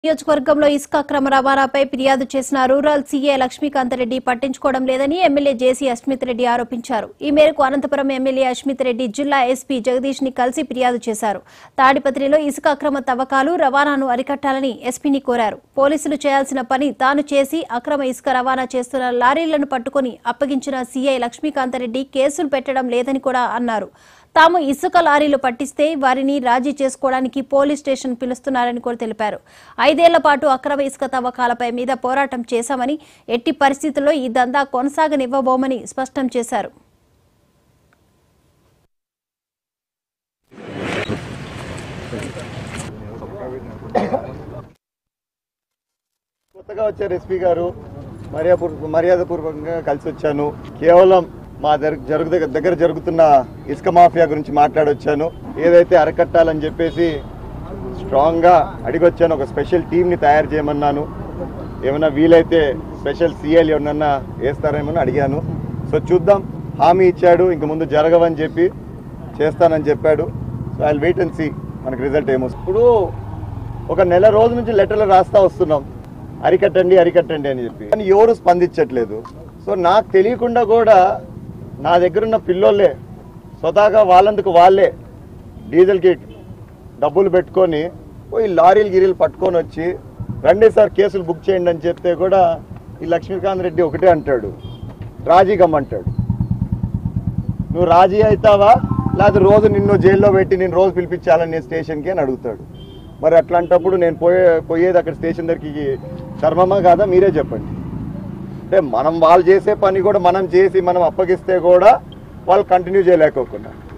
నియోజకవర్గంలో ఇసుక అక్రమ రవాణాపై ఫిర్యాదు చేసిన రూరల్ సీఏ లక్ష్మీకాంత్ రెడ్డి పట్టించుకోవడం లేదని ఎమ్మెల్యే జేసీ అస్మిత్ రెడ్డి ఆరోపించారు ఈ మేరకు అనంతపురం ఎమ్మెల్యే అస్మిత్ రెడ్డి జిల్లా ఎస్పీ జగదీష్ ని కలిసి ఫిర్యాదు చేశారు తాడిపత్రిలో ఇసుక అక్రమ తవ్వకాలు రవాణాను అరికట్టాలని ఎస్పీని కోరారు పోలీసులు చేయాల్సిన పని తాను చేసి అక్రమ ఇసుక రవాణా చేస్తున్న లారీలను పట్టుకుని అప్పగించిన సీఐ లక్ష్మీకాంత్ రెడ్డి కేసులు పెట్టడం లేదని కూడా అన్నారు తాము ఇసుక లారీలు పట్టిస్తే వారిని రాజీ చేసుకోవడానికి పోలీస్ స్టేషన్ పిలుస్తున్నారని కూడా తెలిపారు ఐదేళ్ల పాటు అక్రమ ఇసుక తవ్వకాలపై మీద పోరాటం చేశామని ఎట్టి పరిస్థితుల్లో ఈ దందా కొనసాగనివ్వబోమని స్పష్టం చేశారు కొత్తగా వచ్చారు ఎస్పీ గారు మర్యాదపూర్వ మర్యాదపూర్వకంగా కలిసి వచ్చాను కేవలం మా దగ్గర జరుగు దగ్గర జరుగుతున్న ఇసుక మాఫియా గురించి మాట్లాడొచ్చాను ఏదైతే అరకట్టాలని చెప్పేసి స్ట్రాంగ్గా అడిగొచ్చాను ఒక స్పెషల్ టీంని తయారు చేయమన్నాను ఏమైనా వీలైతే స్పెషల్ సీఎల్ ఎవరన్నా వేస్తారేమో అని అడిగాను సో చూద్దాం హామీ ఇచ్చాడు ఇంక ముందు జరగవని చెప్పి చేస్తానని చెప్పాడు so I wait and see మనకి రిజల్ట్ ఏమో ఇప్పుడు ఒక నెల రోజు నుంచి లెటర్లు రాస్తా వస్తున్నాం అరికట్టండి అరికట్టండి అని చెప్పి కానీ ఎవరు స్పందించట్లేదు సో నాకు తెలియకుండా కూడా నా దగ్గర ఉన్న పిల్లోళ్ళే స్వతహాగా వాళ్ళందుకు వాళ్ళే డీజిల్కి డబ్బులు పెట్టుకొని పోయి లారీలు గిరీలు పట్టుకొని వచ్చి రండి సార్ కేసులు బుక్ చేయండి అని చెప్తే కూడా ఈ లక్ష్మీకాంత్ రెడ్డి ఒకటే అంటాడు రాజీ గమ్మంటాడు నువ్వు రాజీ అవుతావా లేకపోతే రోజు నిన్ను జైల్లో పెట్టి నేను రోజు పిలిపించాలని నేను స్టేషన్కి అని అడుగుతాడు మరి అట్లాంటప్పుడు నేను పోయే పోయేది అక్కడ స్టేషన్ దగ్గరికి ధర్మమా కాదా మీరే చెప్పండి అంటే మనం వాళ్ళు చేసే పని కూడా మనం చేసి మనం అప్పగిస్తే కూడా వాళ్ళు కంటిన్యూ చేయలేకోకుండా